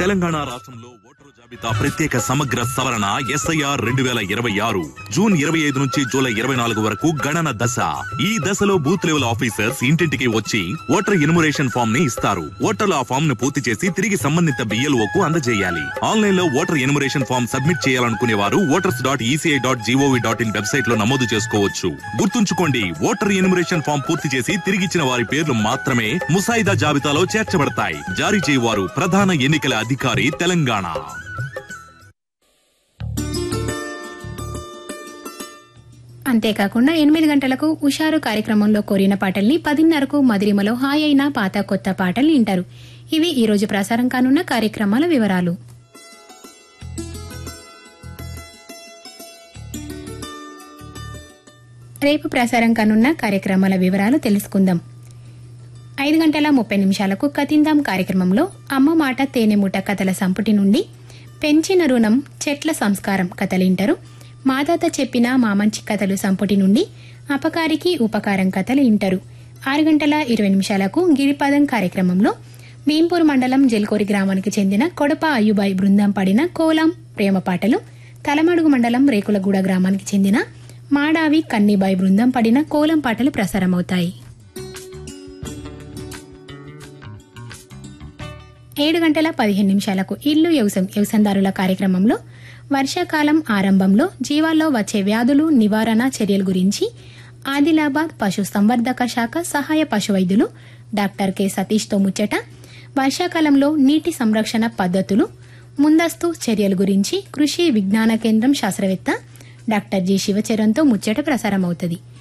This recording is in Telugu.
తెలంగాణ రాష్ట్రంలో ఓటరు జాబితా ప్రత్యేక సమగ్ర సవరణ ఎస్ఐఆర్ రెండు వేల ఇరవై ఆరు జూన్ ఇరవై ఐదు నుంచి జూలై ఇరవై నాలుగు వరకు గణన దశ ఈ దశలో బూత్ లెవెల్ ఆఫీసర్స్ ఇంటింటికి వచ్చి ఓటర్ ఇన్మురేషన్ ఫామ్ ని ఇస్తారు ఓటర్లు ఆ ఫామ్ ను పూర్తి చేసి తిరిగి సంబంధిత బిఎల్ఓ కు అందజేయాలి ఆన్లైన్ లో ఓటర్ ఇన్మురేషన్ ఫామ్ సబ్మిట్ చేయాలనుకునే వారు voters dot ECI dot G O V dot in website లో నమోదు చేసుకోవచ్చు గుర్తుంచుకోండి ఓటర్ ఇన్మురేషన్ ఫామ్ పూర్తి చేసి తిరిగిచ్చిన వారి పేర్లు మాత్రమే ముసాయిదా జాబితాలో చేర్చబడతాయి జారీ చేయవారు ప్రధాన ఎన్నికల అధికారి తెలంగాణ అంతేకాకుండా ఎనిమిది గంటలకు ఉషారు కార్యక్రమంలో కోరిన పాటల్ని పదిన్నరకు మదిరిమలో హాయ్ అయిన పాత కొత్త పాటలు వింటారు ఇవి ఈ రోజు ప్రసారం కానున్న కార్యక్రమాల వివరాలు రేపు ప్రసారం కానున్న కార్యక్రమాల వివరాలు తెలుసుకుందాం ఐదు గంటల ముప్పై నిమిషాలకు కతిందాం కార్యక్రమంలో అమ్మ మాట తేనెమూట కథల సంపుటి నుండి పెంచిన రుణం చెట్ల సంస్కారం కథలింటారు మాదాత చెప్పిన మామంచి కథలు సంపుటి నుండి అపకారికి ఉపకారం కథలు ఇంటారు ఆరు గంటల ఇరవై నిమిషాలకు గిరిపాదం కార్యక్రమంలో భీంపూర్ మండలం జల్కోరి గ్రామానికి చెందిన కొడప అయ్యుబాయి బృందం పడిన కోలం ప్రేమ పాటలు తలమడుగు మండలం రేకులగూడ గ్రామానికి చెందిన మాడావి కన్నీబాయి బృందం పడిన కోలం పాటలు ప్రసారమవుతాయి ఏడు గంటల పదిహేను నిమిషాలకు ఇల్లు వ్యవసం వ్యవసందారుల కార్యక్రమంలో వర్షాకాలం ఆరంభంలో జీవాల్లో వచ్చే వ్యాధులు నివారణ చర్యల గురించి ఆదిలాబాద్ పశు సంవర్ధక శాఖ సహాయ పశు వైద్యులు డాక్టర్ కె సతీష్తో ముచ్చట వర్షాకాలంలో నీటి సంరక్షణ పద్ధతులు ముందస్తు చర్యల గురించి కృషి విజ్ఞాన కేంద్రం శాస్త్రవేత్త డాక్టర్ జి శివచరణ్తో ముచ్చట ప్రసారమవుతుంది